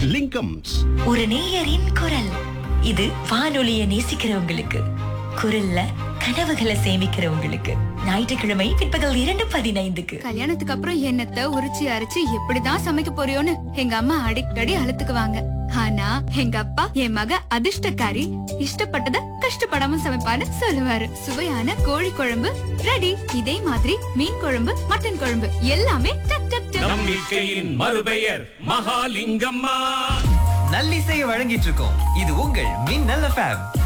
லிங்கம்ஸ் ஒரு நேயரின் குரல் இது வானொலிய நேசிக்கிறவங்களுக்கு குரல்ல கனவுகளை சேமிக்கிறவங்களுக்கு ஞாயிற்றுக்கிழமை பிற்பகல் இரண்டு பதினைந்துக்கு கல்யாணத்துக்கு அப்புறம் என்னத்த உரிச்சு அரைச்சு எப்படிதான் சமைக்க போறியோன்னு எங்க அம்மா அடிக்கடி அழுத்துக்குவாங்க ஆனா எங்க அப்பா என் மக அதிர்ஷ்டக்காரி இஷ்டப்பட்டத கஷ்டப்படாம சமைப்பான்னு சொல்லுவாரு சுவையான கோழி குழம்பு ரெடி இதே மாதிரி மீன் குழம்பு மட்டன் குழம்பு எல்லாமே டக் டக் டக் நம்பிக்கையின் மறுபெயர் மகாலிங்கம்மா நல்லிசையை வழங்கிட்டு இருக்கோம் இது உங்கள் மின்னல் எஃப்எம்